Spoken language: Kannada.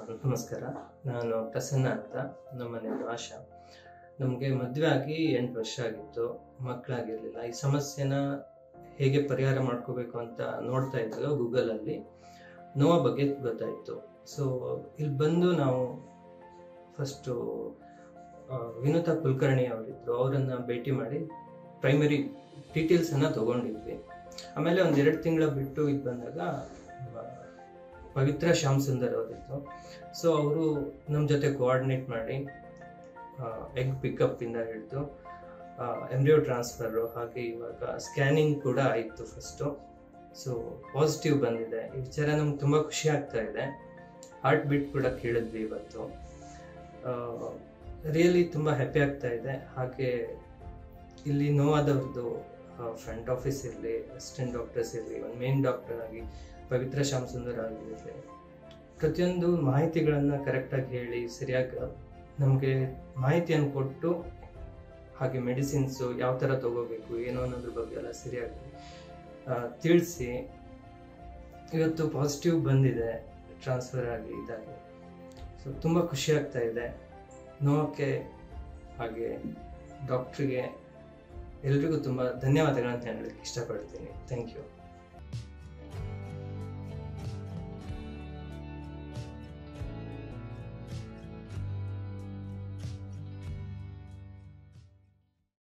ನಮಸ್ಕಾರ ನಾನು ಪ್ರಸನ್ನ ಅಂತ ನಮ್ಮ ಮನೆಯವರು ಆಶಾ ನಮಗೆ ಮದುವೆ ಆಗಿ ಎಂಟು ವರ್ಷ ಆಗಿತ್ತು ಮಕ್ಕಳಾಗಿರಲಿಲ್ಲ ಈ ಸಮಸ್ಯೆನ ಹೇಗೆ ಪರಿಹಾರ ಮಾಡ್ಕೋಬೇಕು ಅಂತ ನೋಡ್ತಾ ಇದ್ದಾಗ ಗೂಗಲಲ್ಲಿ ನೋವಾ ಬಗ್ಗೆ ಗೊತ್ತಾಯಿತು ಸೊ ಇಲ್ಲಿ ಬಂದು ನಾವು ಫಸ್ಟು ವಿನುತಾ ಕುಲಕರ್ಣಿ ಅವರಿದ್ದರು ಅವರನ್ನು ಭೇಟಿ ಮಾಡಿ ಪ್ರೈಮರಿ ಡೀಟೇಲ್ಸನ್ನು ತೊಗೊಂಡಿದ್ವಿ ಆಮೇಲೆ ಒಂದು ಎರಡು ತಿಂಗಳ ಬಿಟ್ಟು ಇದು ಬಂದಾಗ ಆ, ಪವಿತ್ರ ಶ್ಯಾಮ್ ಸುಂದರ್ ಅವರಿದ್ದು ಸೊ ಅವರು ನಮ್ಮ ಜೊತೆ ಕೋಆರ್ಡಿನೇಟ್ ಮಾಡಿ ಎಗ್ ಪಿಕಪ್ ಇಂದ ಹಿಡಿದು ಎಂಬ್ರಿಯೋ ಟ್ರಾನ್ಸ್ಫರು ಹಾಗೆ ಇವಾಗ ಸ್ಕ್ಯಾನಿಂಗ್ ಕೂಡ ಆಯಿತು ಫಸ್ಟು ಸೊ ಪಾಸಿಟಿವ್ ಬಂದಿದೆ ಈ ವಿಚಾರ ನಮ್ಗೆ ತುಂಬ ಖುಷಿ ಆಗ್ತಾ ಇದೆ ಹಾರ್ಟ್ ಬೀಟ್ ಕೂಡ ಕೇಳಿದ್ವಿ ಇವತ್ತು ರಿಯಲಿ ತುಂಬ ಹ್ಯಾಪಿ ಆಗ್ತಾ ಇದೆ ಹಾಗೆ ಇಲ್ಲಿ ನೋವಾದವ್ರದ್ದು ಫ್ರಂಟ್ ಆಫೀಸ್ ಇರಲಿ ಅಸಿಸ್ಟೆಂಟ್ ಡಾಕ್ಟರ್ಸ್ ಇರಲಿ ಒಂದು ಮೇನ್ ಡಾಕ್ಟರ್ ಆಗಿ ಪವಿತ್ರ ಶ್ಯಾಮ್ ಸುಂದರ್ ಆಗಿರಲಿ ಪ್ರತಿಯೊಂದು ಮಾಹಿತಿಗಳನ್ನು ಕರೆಕ್ಟಾಗಿ ಹೇಳಿ ಸರಿಯಾಗಿ ನಮಗೆ ಮಾಹಿತಿಯನ್ನು ಕೊಟ್ಟು ಹಾಗೆ ಮೆಡಿಸಿನ್ಸು ಯಾವ ಥರ ತಗೋಬೇಕು ಏನೋ ಅನ್ನೋದ್ರ ಬಗ್ಗೆ ಎಲ್ಲ ಸರಿಯಾಗಿ ತಿಳಿಸಿ ಇವತ್ತು ಪಾಸಿಟಿವ್ ಬಂದಿದೆ ಟ್ರಾನ್ಸ್ಫರ್ ಆಗಿ ಇದಾಗಿ ಸೊ ತುಂಬ ಖುಷಿ ಆಗ್ತಾ ಇದೆ ನೋವಕ್ಕೆ ಹಾಗೆ ಡಾಕ್ಟ್ರಿಗೆ ಎಲ್ರಿಗೂ ತುಂಬ ಧನ್ಯವಾದಗಳಂತ ಹೇಳಲಿಕ್ಕೆ ಇಷ್ಟಪಡ್ತೀನಿ ಥ್ಯಾಂಕ್ ಯು